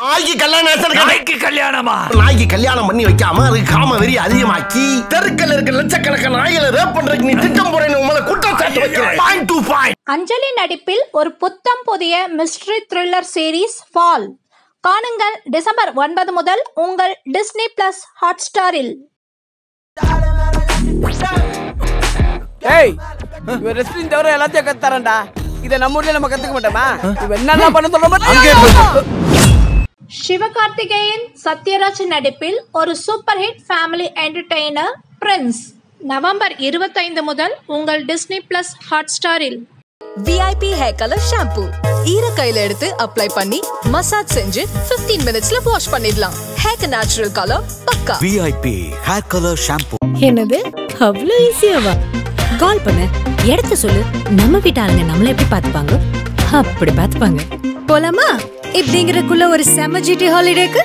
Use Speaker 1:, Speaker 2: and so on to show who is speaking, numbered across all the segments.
Speaker 1: நாய்க்கு கல்யாணம்
Speaker 2: நாய்க்கு கல்யாணமா
Speaker 1: நாய்க்கு கல்யாணம் பண்ணி வைக்காம அதுக்கு காம வெறி அதிகமாக்கி தெருக்கல் இருக்க லட்சக்கணக்கான நாய்களை ரேப் பண்றதுக்கு நீ திட்டம் போறேன்னு உங்களை குற்றம் சாட்டு வைக்கிறேன் பாயிண்ட் டு பாயிண்ட்
Speaker 3: அஞ்சலி நடிப்பில் ஒரு புத்தம் புதிய மிஸ்ட்ரி த்ரில்லர் சீரீஸ் ஃபால் காணுங்கள் டிசம்பர் ஒன்பது முதல் உங்கள் டிஸ்னி பிளஸ் ஹாட்ஸ்டாரில்
Speaker 4: ஏய் இவன் ரெஸ்லிங் தவிர எல்லாத்தையும் கத்துறான்டா இதை நம்ம ஊர்ல நம்ம கத்துக்க மாட்டோமா இவன் என்னெல்லாம் பண்ண சொல்ல
Speaker 3: சிவகார்த்திகேயன் சத்யராஜ் நடிப்பில் ஒரு super hit family entertainer Prince November இருபத்தைந்து முதல் உங்கள் டிஸ்னி பிளஸ் ஹாட்ஸ்டாரில்
Speaker 5: விஐபி ஹேர் கலர் ஷாம்பு ஈர கையில எடுத்து அப்ளை பண்ணி மசாஜ் செஞ்சு 15 மினிட்ஸ்ல வாஷ் பண்ணிடலாம் ஹேர் நேச்சுரல் கலர் பக்கா
Speaker 2: விஐபி ஹேர் கலர் ஷாம்பு
Speaker 6: என்னது அவ்வளோ ஈஸியாவா கால் பண்ணு இடத்த சொல்லு நம்ம வீட்டு ஆளுங்க நம்மள எப்படி பார்த்துப்பாங்க அப்படி பார்த்துப்பாங்க போலாமா இப்படிங்கிறக்குள்ள ஒரு செம ஜிடி ஹாலிடேக்கு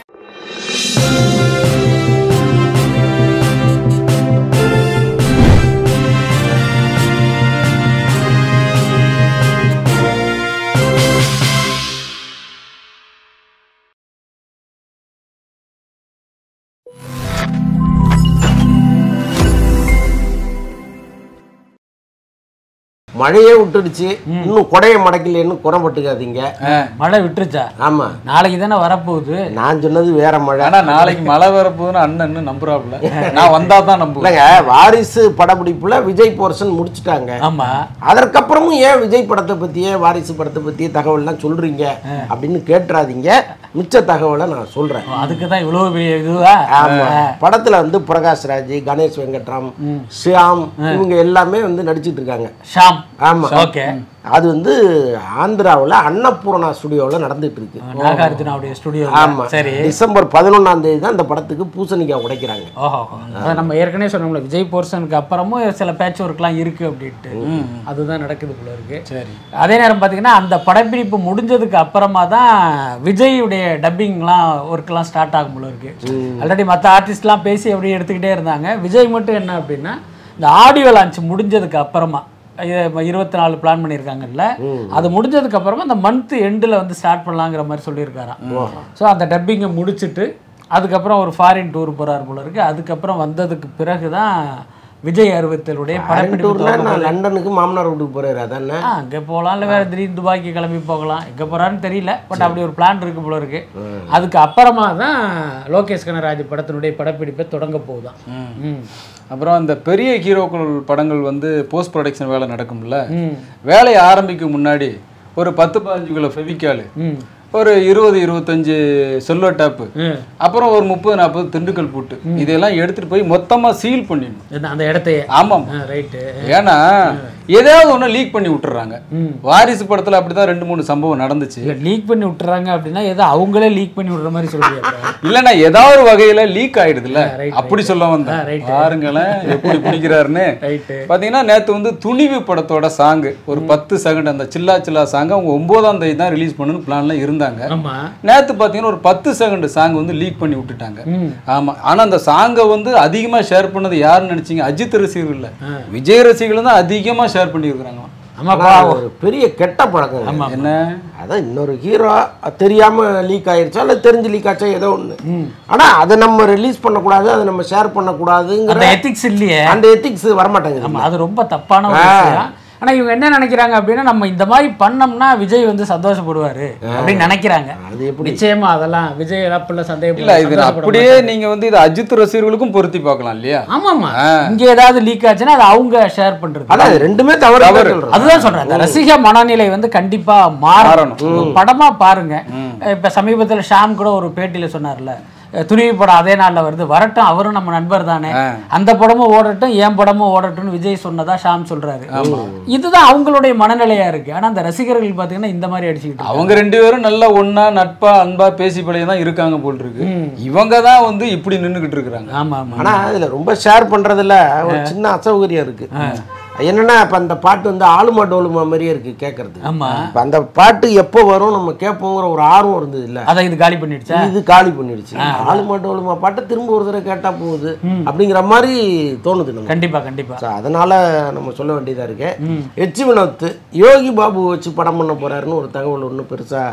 Speaker 1: மழையே விட்டுடுச்சு இன்னும் கொடைய மடக்கலன்னு குறப்பட்டுக்காதீங்க
Speaker 7: மழை விட்டுருச்சா
Speaker 1: ஆமா
Speaker 7: நாளைக்கு தானே வரப்போகுது
Speaker 1: நான் சொன்னது வேற மழை
Speaker 8: ஆனா நாளைக்கு மழை வரப்போகுதுன்னு அண்ணன் இன்னும் நம்புறாப்புல நான் வந்தா தான் நம்புவேன்
Speaker 1: இல்லைங்க வாரிசு படப்பிடிப்புல விஜய் போர்ஷன் முடிச்சிட்டாங்க
Speaker 7: ஆமா
Speaker 1: அதற்கப்புறமும் ஏன் விஜய் படத்தை பத்தியே வாரிசு படத்தை பத்தியே தகவல்லாம் சொல்றீங்க அப்படின்னு கேட்டுறாதீங்க மிச்ச தகவலை நான் சொல்றேன்
Speaker 7: அதுக்கு தான் இவ்வளவு பெரிய இதுவா
Speaker 1: ஆமா படத்துல வந்து பிரகாஷ் ராஜ் கணேஷ் வெங்கட்ராம் ஷியாம் இவங்க எல்லாமே வந்து நடிச்சிட்டு இருக்காங்க
Speaker 7: ஷாம்
Speaker 1: ஆமா
Speaker 7: ஓகே
Speaker 1: அது வந்து ஆந்திராவுல அன்னபூர்ணா ஸ்டுடியோவில் நடந்துட்டு இருக்கு
Speaker 7: நாகார்ஜுனாவுடைய ஸ்டுடியோ
Speaker 1: ஆமா
Speaker 7: சரி
Speaker 1: டிசம்பர் பதினொன்னாம் தேதி தான் இந்த படத்துக்கு பூசணிக்காய் உடைக்கிறாங்க
Speaker 7: ஓஹோ அதான் நம்ம ஏற்கனவே சொன்னோம்ல விஜய் போர்ஷனுக்கு அப்புறமும் சில பேட்ச் ஒர்க்லாம் இருக்கு அப்படின்ட்டு அதுதான் நடக்குது போல இருக்கு
Speaker 8: சரி
Speaker 7: அதே நேரம் பார்த்தீங்கன்னா அந்த படப்பிடிப்பு முடிஞ்சதுக்கு அப்புறமா தான் விஜயுடைய டப்பிங்லாம் ஒர்க்லாம் ஸ்டார்ட் ஆகும் போல இருக்கு ஆல்ரெடி மற்ற ஆர்டிஸ்ட்லாம் பேசி அப்படியே எடுத்துக்கிட்டே இருந்தாங்க விஜய் மட்டும் என்ன அப்படின்னா இந்த ஆடியோ லான்ச் முடிஞ்சதுக்கு அப்புறமா இ- இருபத்தி நாலு பிளான் பண்ணியிருக்காங்கல்ல அது முடிஞ்சதுக்கு அப்புறமா அந்த மந்த் எண்டில் வந்து ஸ்டார்ட் பண்ணலாங்கிற மாதிரி சொல்லியிருக்காராம் ஸோ அந்த டப்பிங்கை முடிச்சுட்டு அதுக்கப்புறம் ஒரு ஃபாரின் டூர் போறார் போல இருக்கு அதுக்கப்புறம் வந்ததுக்கு பிறகு தான் விஜய் அறுபத்தேழுடைய படப்பிடிப்பு
Speaker 1: டூர்னா
Speaker 7: தொடங்க
Speaker 1: நான் லண்டனுக்கு மாமனார் வீட்டுக்கு போறாரு அதானே
Speaker 7: ஆ அங்கே போகலாம் இல்லை வேறு திடீர்னு துபாய்க்கு கிளம்பி போகலாம் எங்கே போகிறான்னு தெரியல பட் அப்படி ஒரு பிளான் இருக்கு போல இருக்கு அதுக்கு அப்புறமா தான் லோகேஷ் கனராஜ் படத்தினுடைய படப்பிடிப்பை தொடங்க போகுதான் ம்
Speaker 8: அப்புறம் அந்த பெரிய ஹீரோக்கள் படங்கள் வந்து போஸ்ட் ப்ரொடக்ஷன் வேலை நடக்கும்ல வேலையை ஆரம்பிக்கும் முன்னாடி ஒரு பத்து பதினஞ்சு கிலோ ஃபெவிக்காலு
Speaker 7: ம்
Speaker 8: ஒரு இருபது இருபத்தஞ்சு செல்லோ டாப்பு
Speaker 7: ம்.
Speaker 8: அப்புறம் ஒரு முப்பது நாற்பது திண்டுக்கல் பூட்டு இதெல்லாம் எடுத்துட்டு போய் மொத்தமா சீல் பண்ணிடணும்
Speaker 7: என்ன, அந்த இடத்தையே
Speaker 8: ஆமாம்
Speaker 7: ரைட்டு
Speaker 8: ஏன்னா ஏதாவது ஒண்ணு லீக் பண்ணி விட்டுறாங்க வாரிசு படத்துல அப்படிதான் ரெண்டு மூணு சம்பவம் நடந்துச்சு
Speaker 7: இல்லை லீக் பண்ணி விட்டுறாங்க அப்படின்னா ஏதோ அவங்களே லீக் பண்ணி விடுற மாதிரி சொல்றீங்க
Speaker 8: இல்லைன்னா ஏதாவது ஒரு வகையில லீக் ஆயிடுதுல்ல
Speaker 7: right,
Speaker 8: அப்படி சொல்ல வந்தேன்
Speaker 7: right.
Speaker 8: பாருங்களேன் எப்படி பிடிக்கிறாருன்னு
Speaker 7: ரைட்டு
Speaker 8: பாத்தீங்கன்னா நேத்து வந்து துணிவு படத்தோட சாங் ஒரு பத்து செகண்ட் அந்த சில்லா சில்லா சாங் அவங்க ஒன்பதாம் தேதி தான் ரிலீஸ் பண்ணணும்னு பிளான்ல இருந்தாங்க
Speaker 7: ஆமா
Speaker 8: நேத்து பாத்தீங்கன்னா ஒரு பத்து செகண்ட் சாங் வந்து லீக் பண்ணி விட்டுட்டாங்க ஆமா ஆனா அந்த சாங்கை வந்து அதிகமா ஷேர் பண்ணது யாருன்னு நினைச்சீங்க அஜித் ரசிகர்கள் இல்ல விஜய் ரசிகர்கள் தான் அதிகமா ஷேர் பண்ணி இருக்கிறாங்க
Speaker 7: ஆமாப்பா
Speaker 1: ஆனா, ஒரு பெரிய கெட்ட பழக்கம்
Speaker 8: என்ன
Speaker 1: அதான் இன்னொரு ஹீரோ தெரியாம லீக் ஆயிருச்சா இல்ல தெரிஞ்சு லீக் ஆச்சா ஏதோ ஒண்ணு ஆனா அதை நம்ம ரிலீஸ் பண்ணக்கூடாது அதை நம்ம ஷேர்
Speaker 7: அந்த
Speaker 1: பண்ணக்கூடாதுங்கிற
Speaker 7: எத்திக்ஸ் இல்லையே
Speaker 1: அந்த எத்திக்ஸ் வரமாட்டேங்குது
Speaker 7: ஆமா அது ரொம்ப தப்பான ஒரு விஷயம் ஆனா இவங்க என்ன நினைக்கிறாங்க அப்படின்னா நம்ம இந்த மாதிரி பண்ணோம்னா விஜய் வந்து சந்தோஷப்படுவாரு அப்படின்னு நினைக்கிறாங்க
Speaker 1: அது எப்படி
Speaker 7: நிச்சயமா அதெல்லாம் விஜய் அப்பெல்லாம்
Speaker 8: இல்ல
Speaker 7: சந்தேகப்பட
Speaker 8: இது
Speaker 7: சந்தோஷப்பட
Speaker 8: அப்படியே நீங்க வந்து இது அஜித் ரசிகர்களுக்கும் பொருத்தி பார்க்கலாம் இல்லையா
Speaker 7: ஆமாமா இங்க ஏதாவது லீக் ஆச்சுன்னா அது அவங்க ஷேர் பண்றது
Speaker 1: அதான் இது ரெண்டுமே தவறு தான் சொல்றேன்
Speaker 7: அதுதான் சொல்றேன் அந்த ரசிக மனநிலை வந்து கண்டிப்பா மாறணும் ஒரு படமா பாருங்க இப்ப சமீபத்துல ஷாம் கூட ஒரு பேட்டியில சொன்னார்ல அஹ் துணிவு படம் அதே நாள்ல வருது வரட்டும் அவரும் நம்ம நண்பர் தானே அந்த படமும் ஓடட்டும் என் படமும் ஓடட்டும்னு விஜய் சொன்னதா ஷாம் சொல்றாரு இதுதான் அவங்களுடைய மனநிலையா இருக்கு ஆனா அந்த ரசிகர்கள் பாத்தீங்கன்னா இந்த மாதிரி அடிச்சுக்கிட்டு இருக்காங்க.
Speaker 8: அவங்க ரெண்டு பேரும் நல்லா ஒண்ணா நட்பா அன்பா பேசி பழைய தான் இருக்காங்க போல் இருக்கு இவங்க தான் வந்து இப்படி நின்னுகிட்டு இருக்கிறாங்க
Speaker 7: ஆமா ஆமா
Speaker 1: ஆனா அதுல ரொம்ப ஷேர் பண்றதுல ஒரு சின்ன அசௌகரியம் இருக்கு என்னன்னா இப்ப அந்த பாட்டு வந்து ஆளுமா டோலுமா மாதிரியே இருக்கு கேட்கறது
Speaker 7: ஆமா
Speaker 1: இப்ப அந்த பாட்டு எப்போ வரும் நம்ம கேட்போங்கிற ஒரு ஆர்வம் இருந்தது இல்ல
Speaker 7: அதை இது காலி பண்ணிடுச்சா
Speaker 1: இது காலி பண்ணிடுச்சு ஆளுமா டோலுமா பாட்டு திரும்ப ஒரு தடவை கேட்டா போகுது அப்படிங்கிற மாதிரி தோணுது நம்ம
Speaker 7: கண்டிப்பா கண்டிப்பா
Speaker 1: So, அதனால நம்ம சொல்ல வேண்டியதா இருக்கு எச் வினோத் யோகி பாபு வச்சு படம் பண்ண போறாருன்னு ஒரு தகவல் ஒன்றும் பெருசா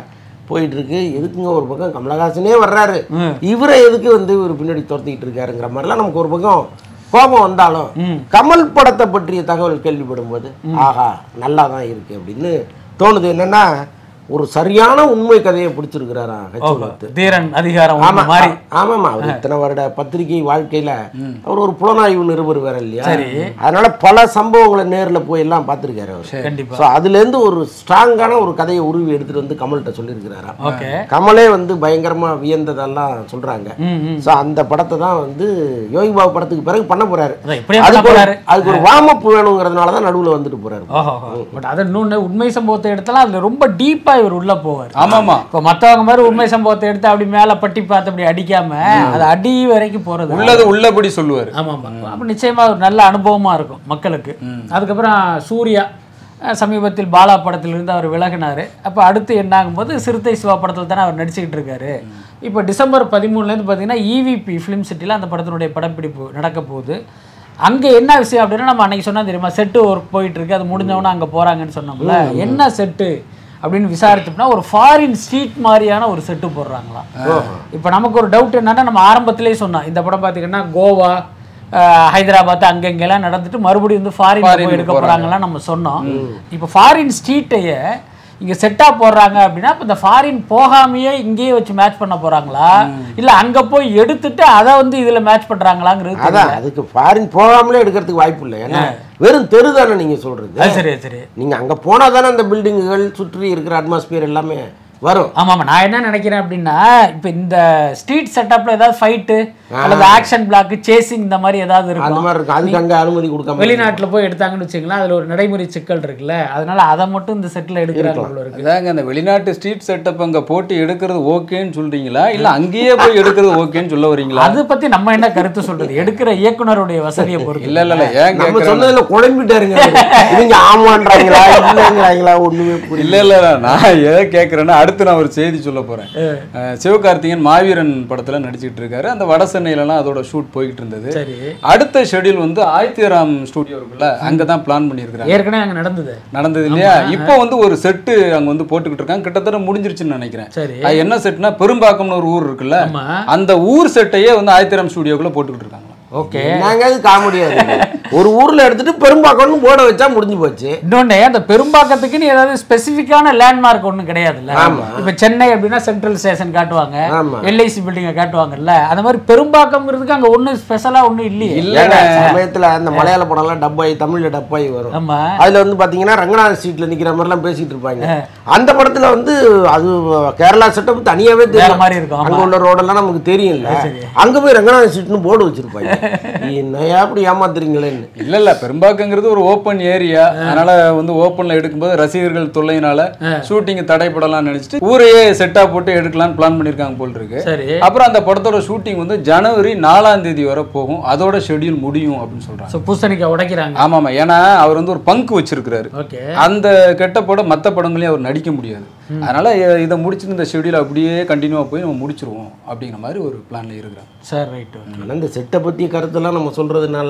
Speaker 9: போயிட்டு இருக்கு எதுக்குங்க ஒரு பக்கம் கமலஹாசனே வர்றாரு இவரை எதுக்கு வந்து இவர் பின்னாடி துரத்திட்டு இருக்காருங்கிற மாதிரிலாம் நமக்கு ஒரு பக்கம் கோபம் வந்தாலும் கமல் படத்தை பற்றிய தகவல் கேள்விப்படும் போது ஆஹா நல்லா தான் இருக்கு அப்படின்னு தோணுது என்னன்னா ஒரு சரியான உண்மை கதையை பிடிச்சிருக்கிறாரா ஹெச்
Speaker 7: தீரன் அதிகாரம்
Speaker 9: ஆமா
Speaker 7: ஒண்ணு மாதிரி
Speaker 9: ஆமாமா அவர் இத்தனை வருட பத்திரிகை வாழ்க்கையில அவர் ஒரு புலனாய்வு நிருபர் வேற இல்லையா
Speaker 7: சரி.
Speaker 9: அதனால பல சம்பவங்களை நேர்ல போய் எல்லாம் பார்த்திருக்காரு அவர்
Speaker 7: கண்டிப்பா
Speaker 9: ஸோ அதுல இருந்து ஒரு ஸ்ட்ராங்கான ஒரு கதையை உருவி எடுத்துட்டு வந்து கமல்கிட்ட சொல்லியிருக்கிறாரா
Speaker 7: ஓகே
Speaker 9: கமலே வந்து பயங்கரமா வியந்ததெல்லாம் சொல்றாங்க ஸோ அந்த படத்தை தான் வந்து யோகி பாபு படத்துக்கு பிறகு பண்ண போறாரு
Speaker 7: அதான் இப்படியே பண்ண
Speaker 9: அதுக்கு ஒரு-
Speaker 7: போறாரு.
Speaker 9: அதுக்கு ஒரு வார்ம் வேணுங்கிறதுனால தான் நடுவுல வந்துட்டு போறாரு
Speaker 7: ஓஹோ பட் அது இன்னொன்று உண்மை சம்பவத்தை எடுத்தாலும் அதுல ரொம்ப டீப்பா இவர் உள்ள போவார்
Speaker 8: ஆமாமா
Speaker 7: இப்போ மத்தவங்க மாதிரி உண்மை சம்பவத்தை எடுத்து அப்படி மேல பட்டி பார்த்து அப்படி அடிக்காம அது அடி வரைக்கும் போறது
Speaker 8: உள்ளது உள்ளபடி சொல்லுவார்
Speaker 7: ஆமா ஆமா அப்போ நிச்சயமா ஒரு நல்ல அனுபவமா இருக்கும் மக்களுக்கு அதுக்கப்புறம் சூர்யா அஹ், சமீபத்தில் பாலா படத்திலிருந்து அவர் விலகினார் அப்போ அடுத்து என்ன ஆகும்போது சிறுத்தை சிவா படத்தில் தானே அவர் நடிச்சுக்கிட்டு இருக்காரு இப்போ டிசம்பர் பதிமூணுலேருந்து பார்த்தீங்கன்னா இவிபி ஃபிலிம் சிட்டியில் அந்த படத்தினுடைய படப்பிடிப்பு நடக்க போகுது அங்கே என்ன விஷயம் அப்படின்னா நம்ம அன்னைக்கு சொன்னா தெரியுமா செட்டு ஒர்க் போயிட்டு இருக்கு அது முடிஞ்சவொன்னே அங்கே போகிறாங்கன்னு சொன்னோம்ல என்ன செட்டு அப்படின்னு விசாரிச்சோம்னா ஒரு ஃபாரின் ஸ்ட்ரீட் மாதிரியான ஒரு செட்டு போடுறாங்களாம் இப்போ நமக்கு ஒரு டவுட் என்னன்னா நம்ம ஆரம்பத்திலேயே சொன்னோம் இந்த படம் பார்த்தீங்கன்னா கோவா அஹ், ஹைதராபாத் அங்கங்கெல்லாம் நடந்துட்டு மறுபடியும் வந்து ஃபாரின்
Speaker 8: Foreign
Speaker 7: போய் எடுக்க
Speaker 8: போறாங்க.
Speaker 7: போறாங்கலாம் நம்ம சொன்னோம் இப்போ ஃபாரின் ஸ்ட்ரீட்டையே இங்க செட்டா போடுறாங்க அப்படின்னா இப்போ இந்த ஃபாரின் போகாமையே இங்கேயே வச்சு மேட்ச் பண்ண போறாங்களா இல்ல அங்க போய் எடுத்துட்டு அதை வந்து இதுல மேட்ச் பண்றாங்களாங்கிறது
Speaker 9: அதான்
Speaker 7: தெரியல.
Speaker 9: அதுக்கு ஃபாரின் போகாமலே எடுக்கிறதுக்கு வாய்ப்பு இல்லை ஏன்னா வெறும் தெரு தானே நீங்க சொல்றது
Speaker 7: அது சரி அது சரி
Speaker 9: நீங்க அங்க போனா தானே அந்த பில்டிங்குகள் சுற்றி இருக்கிற அட்மாஸ்பியர் எல்லாமே வரும்
Speaker 7: ஆமா ஆமா நான் என்ன நினைக்கிறேன் அப்படின்னா இப்போ இந்த ஸ்ட்ரீட் செட்டப்ல ஏதாவது ஃபைட்டு அல்லது ஆக்ஷன் பிளாக் சேசிங் இந்த மாதிரி ஏதாவது
Speaker 9: அந்த
Speaker 7: இருக்கும்
Speaker 9: மாதிரி இருக்கும் அதுக்கு அங்க அனுமதி கொடுக்காம
Speaker 7: வெளிநாட்டுல போய் எடுத்தாங்கன்னு வச்சுங்களேன் அதுல ஒரு நடைமுறை சிக்கல் இருக்குல்ல அதனால அதை மட்டும் இந்த செட்டில் எடுக்கிறாங்க போல இருக்கு
Speaker 8: அதாங்க அந்த வெளிநாட்டு ஸ்ட்ரீட் செட்டப் அங்க போட்டு எடுக்கிறது ஓகேன்னு சொல்றீங்களா இல்ல அங்கேயே போய் எடுக்கிறது ஓகேன்னு சொல்ல வரீங்களா
Speaker 7: அது பத்தி நம்ம என்ன கருத்து சொல்றது எடுக்கிற இயக்குனருடைய வசதியை பொறுத்து
Speaker 8: இல்ல இல்ல இல்ல ஏன்
Speaker 9: நம்ம
Speaker 8: கேக்குறேன்
Speaker 9: சொன்னதுல குழம்பிட்டாருங்க அவரு. இவங்க ஆமான்றாங்களா இல்லைங்கிறாங்களா ஒண்ணுமே புரியல
Speaker 8: இல்ல இல்ல இல்ல, நான் எதை கேட்கறேன்னா அடுத்து நான் ஒரு செய்தி சொல்ல போறேன் அஹ், சிவகார்த்திகேயன் மாவீரன் படத்துல நடிச்சிட்டு இருக்காரு அந்த வட சென்னையிலலாம் அதோட ஷூட் போய்கிட்டு இருந்தது
Speaker 7: சரி
Speaker 8: அடுத்த ஷெட்யூல் வந்து ஆதித்யராம் ஸ்டுடியோ இருக்குல்ல அங்கதான் பிளான் பண்ணியிருக்கிறாங்க
Speaker 7: ஏற்கனவே அங்க நடந்தது
Speaker 8: நடந்தது இல்லையா இப்போ வந்து ஒரு செட்டு அங்க வந்து போட்டுக்கிட்டு இருக்காங்க கிட்டத்தட்ட முடிஞ்சிருச்சுன்னு நினைக்கிறேன்
Speaker 7: சரி
Speaker 8: அது என்ன செட்னா பெரும்பாக்கம்னு ஒரு ஊர் இருக்குல்ல
Speaker 7: ஆமா
Speaker 8: அந்த ஊர் செட்டையே வந்து ஆதித்யராம் ஸ்டுடியோக்குள்ள போட்டுக்கிட்டு இருக்காங்க
Speaker 7: ஓகே
Speaker 9: நாங்க அது காமெடியா ஒரு ஊர்ல எடுத்துட்டு பெரும்பாக்கம்னு போட வச்சா முடிஞ்சு போச்சு
Speaker 7: இன்னொன்னு அந்த பெரும்பாக்கத்துக்குன்னு ஏதாவது ஸ்பெசிஃபிக்கான லேண்ட்மார்க் ஒன்றும் கிடையாதுல்ல
Speaker 9: ஆமா.
Speaker 7: இப்ப சென்னை அப்படின்னா சென்ட்ரல் ஸ்டேஷன் காட்டுவாங்க
Speaker 9: ஆமா.
Speaker 7: எல்ஐசி பில்டிங்கை காட்டுவாங்கல்ல அந்த மாதிரி பெரும்பாக்கம்ங்கிறதுக்கு அங்க ஒண்ணும் ஸ்பெஷலா ஒண்ணும் இல்லையே
Speaker 9: ஏங்க, சமயத்துல அந்த மலையாள படம்லாம் டப்பாய் தமிழ்ல டப்பாய் வரும்
Speaker 7: ஆமா
Speaker 9: அதுல வந்து பாத்தீங்கன்னா ரங்கநாத ஸ்ட்ரீட்ல நிக்கிற மாதிரிலாம் பேசிட்டு இருப்பாங்க அந்த படத்துல வந்து அது கேரளா செட்டப் தனியாவே
Speaker 7: வேற
Speaker 9: தெரியும்
Speaker 7: மாதிரி இருக்கும்
Speaker 9: அங்க
Speaker 7: ஆமா
Speaker 9: உள்ள ரோடெல்லாம் நமக்கு தெரியும்ல அங்க போய் ரங்கநாத ஸ்ட்ரீட்னு போர்டு வச்சிருப்பாங்க என்னையா அப்படி ஏமாத்துறீங்களேன்னு
Speaker 8: இல்ல இல்ல பெரும்பாக்கங்கிறது ஒரு ஓப்பன் ஏரியா அதனால வந்து ஓப்பன்ல எடுக்கும்போது ரசிகர்கள் தொல்லையினால ஷூட்டிங் தடைப்படலாம் நினைச்சிட்டு ஊரையே செட்டா போட்டு எடுக்கலாம்னு பிளான் பண்ணிருக்காங்க போல் இருக்கு
Speaker 7: சரி
Speaker 8: அப்புறம் அந்த படத்தோட ஷூட்டிங் வந்து ஜனவரி நாலாம் தேதி வரை போகும் அதோட ஷெட்யூல் முடியும் அப்படின்னு சொல்றாங்க
Speaker 7: ஸோ பூசணிக்காய் உடைக்கிறாங்க
Speaker 8: ஆமாமா ஏன்னா அவர் வந்து ஒரு பங்கு வச்சிருக்கிறாரு
Speaker 7: ஓகே
Speaker 8: அந்த கெட்ட படம் மற்ற படங்களையும் அவர் நடிக்க முடியாது அதனால இ- இதை முடிச்சுட்டு இந்த ஷெட்யூல் அப்படியே கண்டினியூவா போய் நம்ம முடிச்சிருவோம் அப்படிங்கிற மாதிரி ஒரு பிளான்ல இருக்கிறாங்க
Speaker 7: சார் ரைட்
Speaker 9: ஆனா இந்த செட்டை பத்தி கருத்தெல்லாம் நம்ம சொல்றதுனால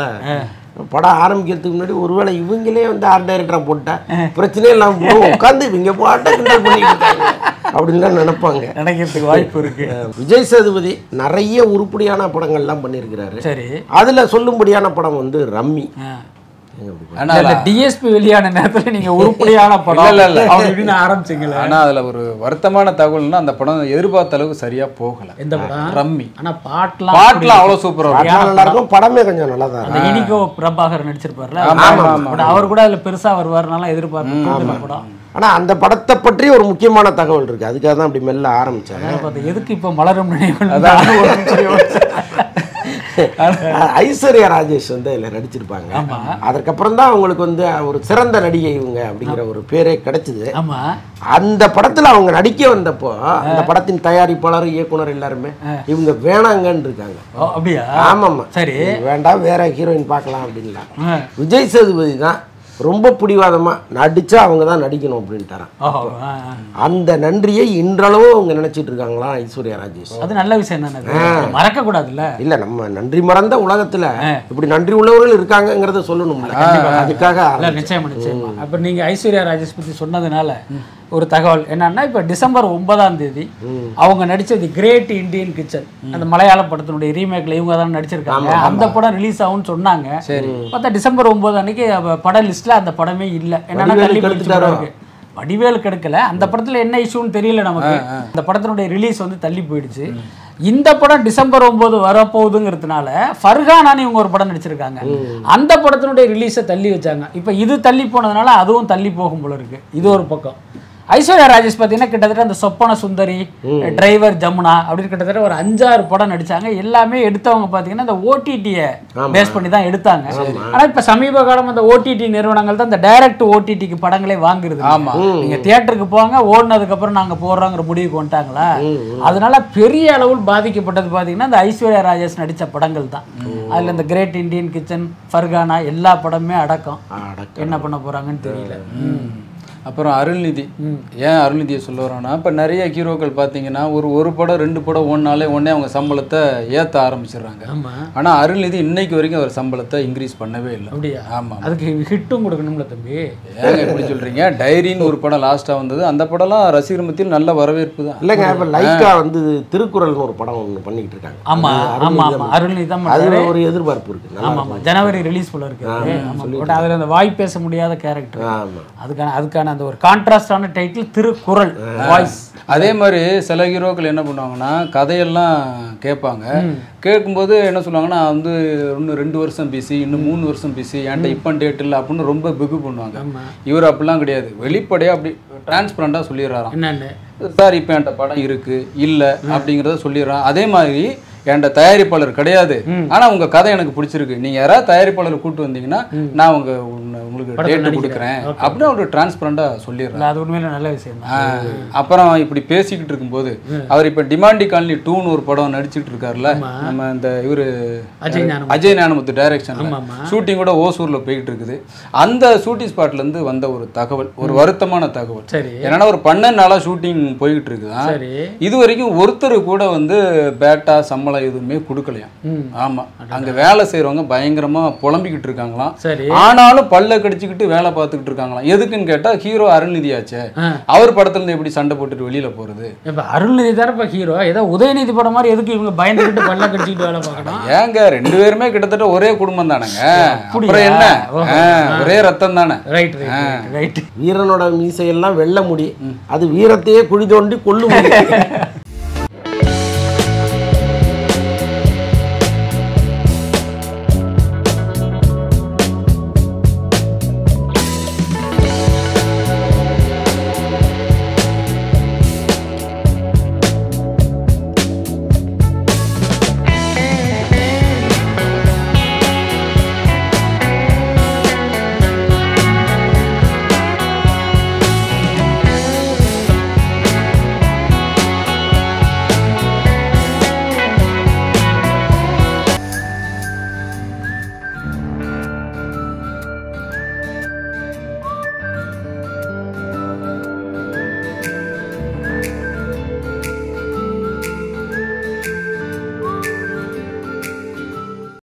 Speaker 9: படம் ஆரம்பிக்கிறதுக்கு முன்னாடி ஒருவேளை இவங்களே வந்து ஆர்ட் டைரக்டரா போட்டா பிரச்சனையே இல்லாம போகும் உட்காந்து இவங்க பாட்டை கிண்டல் பண்ணிட்டு இருக்காங்க அப்படின்லாம் நினைப்பாங்க
Speaker 7: நினைக்கிறதுக்கு வாய்ப்பு இருக்கு
Speaker 9: விஜய் சேதுபதி நிறைய உருப்படியான படங்கள்லாம் பண்ணியிருக்கிறாரு
Speaker 7: சரி
Speaker 9: அதுல சொல்லும்படியான படம் வந்து ரம்மி
Speaker 7: ஆ.
Speaker 9: ஏங்க அப்படி பாருங்க.
Speaker 8: ஆனா
Speaker 7: இல்ல டிஎஸ்பி வெளியான நேரத்துல நீங்க உருப்படியான படம்
Speaker 8: இல்ல, இல்ல, இல்ல.
Speaker 7: அவங்க இப்படின்னு ஆரம்பிச்சீங்களே
Speaker 8: ஆனா அதுல ஒரு வருத்தமான தகவல்னா அந்த படம் எதிர்பார்த்த அளவுக்கு சரியா போகல
Speaker 7: எந்த படம்
Speaker 8: ரம்மி
Speaker 7: ஆனா பாட்டுலாம்
Speaker 8: பாட்டுலாம் அவ்வளவு சூப்பரா இருக்கும்
Speaker 9: பாட்டுலாம் நல்லா இருக்கும் படமே கொஞ்சம் நல்லா தான்
Speaker 7: அந்த இனிகோ பிரபாகர் நடிச்சிருப்பார்ல
Speaker 8: ஆமா, ஆமா, ஆமா.
Speaker 7: பட் அவர் கூட அதுல பெருசா வருவாருனால எதிர்பார்த்து படம்
Speaker 9: ஆனா அந்த படத்தை பற்றி ஒரு முக்கியமான தகவல் இருக்கு அதுக்காக தான் அப்படி மெல்ல ஆரம்பிச்சேன்
Speaker 7: அதான் பார்த்தேன், எதுக்கு இப்ப மலரும் நினைவுகள்
Speaker 9: ஐஸ்வர்யா ராஜேஷ் வந்து அதில் நடிச்சிருப்பாங்க அதற்கப்புறம் தான் அவங்களுக்கு வந்து ஒரு சிறந்த நடிகை இவங்க அப்படிங்கிற ஒரு பேரே கிடைச்சது
Speaker 7: ஆமா
Speaker 9: அந்த படத்துல அவங்க நடிக்க வந்தப்போ அந்த படத்தின் தயாரிப்பாளர் இயக்குனர் எல்லாருமே இவங்க வேணாங்கன்னு இருக்காங்க
Speaker 7: ஓ, அப்படியா
Speaker 9: ஆமாம்மா
Speaker 7: சரி
Speaker 9: இது வேண்டாம் வேற ஹீரோயின் பார்க்கலாம் அப்படின்லாம்
Speaker 7: ஆ.
Speaker 9: விஜய் சேதுபதி தான் ரொம்ப பிடிவாதமா நடிச்சா அவங்க தான் நடிக்கணும் அப்படின்ட்டாரான்
Speaker 7: ஓஹோ ஆ, ஆ.
Speaker 9: அந்த நன்றியை இன்றளவும் அவங்க நினைச்சிட்டு இருக்காங்களா ஐஸ்வர்யா ராஜேஷ்
Speaker 7: அது நல்ல விஷயம் தானே அது. மறக்க கூடாதுல்ல
Speaker 9: இல்ல நம்ம நன்றி மறந்த உலகத்துல இப்படி நன்றி உள்ளவர்கள் இருக்காங்கிறத சொல்லணும்ல அதுக்காக
Speaker 7: இல்ல நிச்சயமா நிச்சயமா அப்ப நீங்க ஐஸ்வர்யா ராஜேஷ் பத்தி சொன்னதுனால ஒரு தகவல் என்னன்னா இப்போ டிசம்பர் ஒன்பதாம் தேதி அவங்க நடிச்சது கிரேட் இந்தியன் கிச்சன் அந்த மலையாள படத்தினுடைய ரீமேக்ல இவங்க தான் நடிச்சிருக்காங்க அந்த படம் ரிலீஸ் ஆகும்னு சொன்னாங்க பார்த்தா டிசம்பர் ஒன்பது அன்னைக்கு அவ பட லிஸ்ட்ல அந்த படமே இல்லை என்னன்னா
Speaker 9: வடிவேலு
Speaker 7: தள்ளி போயிடுச்சு
Speaker 9: கெடுத்துட்டாரோ?
Speaker 7: போல இருக்கு. வடிவேலு கெடுக்கல அந்த படத்துல என்ன இஷ்யூன்னு தெரியல நமக்கு அந்த படத்தினுடைய ரிலீஸ் வந்து தள்ளி போயிடுச்சு இந்த படம் டிசம்பர் ஒன்பது வரப்போகுதுங்கிறதுனால ஃபர்கானான்னு இவங்க ஒரு படம் நடிச்சிருக்காங்க அந்த படத்தினுடைய ரிலீஸை தள்ளி வச்சாங்க இப்போ இது தள்ளி போனதுனால அதுவும் தள்ளி போகும் போல இருக்கு இது ஒரு பக்கம் ஐஸ்வர்யா ராஜேஷ் பார்த்தீங்கன்னா கிட்டத்தட்ட அந்த சொப்பன சுந்தரி டிரைவர் ஜமுனா அப்படின்னு கிட்டத்தட்ட ஒரு அஞ்சாறு படம் நடிச்சாங்க எல்லாமே எடுத்தவங்க பார்த்தீங்கன்னா இந்த ஓடிடியை பேஸ் பண்ணி தான் எடுத்தாங்க ஆனால் இப்போ சமீப காலம் அந்த ஓடிடி நிறுவனங்கள் தான் இந்த டைரக்ட் ஓடிடிக்கு படங்களே வாங்குறது
Speaker 8: ஆமா.
Speaker 7: நீங்க தியேட்டருக்கு போங்க ஓடினதுக்கு அப்புறம் நாங்க போடுறோங்கிற முடிவுக்கு வந்துட்டாங்களா அதனால பெரிய அளவில் பாதிக்கப்பட்டது பார்த்தீங்கன்னா இந்த ஐஸ்வர்யா ராஜேஷ் நடிச்ச படங்கள் தான் அதுல இந்த கிரேட் இந்தியன் கிச்சன் ஃபர்கானா எல்லா படமே அடக்கம் என்ன பண்ண போறாங்கன்னு தெரியல ம்.
Speaker 8: அப்புறம் அருள்நிதி ஏன் அருள்நிதியை சொல்ல வரோம்னா இப்போ நிறைய ஹீரோக்கள் பார்த்தீங்கன்னா ஒரு ஒரு படம் ரெண்டு படம் ஒன்னாலே உடனே அவங்க சம்பளத்தை ஏற்ற ஆரம்பிச்சிடுறாங்க
Speaker 7: ஆமா
Speaker 8: ஆனால் அருள்நிதி இன்னைக்கு வரைக்கும் அவர் சம்பளத்தை இன்க்ரீஸ் பண்ணவே இல்லை
Speaker 7: அப்படியா
Speaker 8: ஆமாம்
Speaker 7: அதுக்கு ஹிட்டும் கொடுக்கணும்ல தம்பி
Speaker 8: ஏங்க இப்படி சொல்றீங்க டைரின்னு ஒரு படம் லாஸ்ட்டாக வந்தது அந்த படம்லாம் ரசிகர் மத்தியில் நல்ல வரவேற்பு தான்
Speaker 9: இல்லைங்க இப்போ லைக்கா வந்து திருக்குறள்னு ஒரு படம் ஒன்று பண்ணிக்கிட்டு இருக்காங்க
Speaker 7: ஆமா
Speaker 9: அது
Speaker 7: ஆமா
Speaker 9: அருள்நிதி
Speaker 7: ஆமா
Speaker 9: தான்.
Speaker 7: அருள்நிதி தான்
Speaker 9: அதுல
Speaker 7: பண்றாரு.
Speaker 9: ஒரு எதிர்பார்ப்பு இருக்கு நல்லா
Speaker 7: ஆமா ஆமா
Speaker 9: இருக்கும்.
Speaker 7: ஜனவரி ரிலீஸ் போல இருக்கு ஆமா பட் அதுல அந்த வாய் பேச முடியாத கேரக்டர்
Speaker 9: ஆமா
Speaker 7: அதுக்கான அதுக்கான அந்த ஒரு கான்ட்ராஸ்டான டைட்டில் திருக்குறள் வாய்ஸ்
Speaker 8: அதே மாதிரி சில ஹீரோக்கள் என்ன பண்ணுவாங்கன்னா கதையெல்லாம் கேட்பாங்க கேட்கும்போது என்ன சொல்லுவாங்கன்னா நான் வந்து இன்னும் ரெண்டு வருஷம் பிஸி இன்னும் மூணு வருஷம் பிஸி என்கிட்ட இப்போ டேட் இல்லை அப்படின்னு ரொம்ப பிகு பண்ணுவாங்க இவர் அப்படிலாம் கிடையாது வெளிப்படையாக அப்படி டிரான்ஸ்பரண்டாக சொல்லிடுறாராம்
Speaker 7: என்னன்னு
Speaker 8: சார் இப்போ என்கிட்ட படம் இருக்கு இல்லை அப்படிங்கிறத சொல்லிடுறான் அதே மாதிரி என்கிட்ட தயாரிப்பாளர் கிடையாது ஆனா உங்க கதை எனக்கு பிடிச்சிருக்கு நீங்க யாராவது தயாரிப்பாளர் கூட்டு வந்தீங்கன்னா நான் உங்க உன்னை- உங்களுக்கு
Speaker 7: படத்துல
Speaker 8: டேட்
Speaker 7: நடிக்கிறேன்.
Speaker 8: கொடுக்குறேன் அப்படின்னு ஒரு டிரான்ஸ்பரண்டா சொல்லிடுறேன்
Speaker 7: இல்ல, அது உண்மையில நல்ல விஷயம் தான்
Speaker 8: ஆ, அப்புறம் இப்படி பேசிக்கிட்டு இருக்கும்போது அவர் இப்ப டிமாண்டி காலனி டூன்னு ஒரு படம் நடிச்சிட்டு இருக்காருல்ல நம்ம இந்த இவரு
Speaker 7: அஜய் ஞானம்
Speaker 8: அஜய் ஞானமுத்து டைரக்ஷன்
Speaker 7: ஆமா, ஆமா.
Speaker 8: ஷூட்டிங் கூட ஓசூர்ல போயிட்டு இருக்குது அந்த ஷூட்டிங் ஸ்பாட்ல இருந்து வந்த ஒரு தகவல் ஒரு வருத்தமான தகவல்
Speaker 7: சரி
Speaker 8: என்னன்னா ஒரு பன்னெண்டு நாளா ஷூட்டிங் போய்கிட்டு இருக்குதான்
Speaker 7: சரி
Speaker 8: இது வரைக்கும் ஒருத்தர் கூட வந்து பேட்டா சம்பளம் எதுவுமே கொடுக்கலையாம்
Speaker 7: ம்.
Speaker 8: ஆமா அங்க வேலை செய்றவங்க பயங்கரமா புலம்பிக்கிட்டு இருக்காங்களாம்
Speaker 7: சரி
Speaker 8: ஆனாலும் பல்ல கடிச்சுக்கிட்டு வேலை பார்த்துக்கிட்டு இருக்காங்களாம் எதுக்குன்னு கேட்டா ஹீரோ அருள்நிதியாச்சே
Speaker 7: ஆ.
Speaker 8: அவர் படத்துல இருந்து எப்படி சண்டை போட்டுட்டு வெளியில போறது
Speaker 7: இப்ப அருள்நிதி தானே இப்ப ஹீரோ ஏதோ உதயநிதி படம் மாதிரி எதுக்கு இவங்க பயந்துக்கிட்டு பல்ல கடிச்சிக்கிட்டு வேலை பார்க்கணும்
Speaker 8: ஏங்க ரெண்டு பேருமே கிட்டத்தட்ட ஒரே குடும்பம் தானங்க
Speaker 7: அப்படியா?
Speaker 8: அப்புறம் என்ன
Speaker 7: ஓஹோ.
Speaker 8: ஆ, ஒரே ரத்தம் தானே
Speaker 7: ரைட் ரைட் ரைட்
Speaker 9: வீரனோட மீசையெல்லாம் வெள்ள முடி அது வீரத்தையே குழி தோண்டி கொள்ளு முடி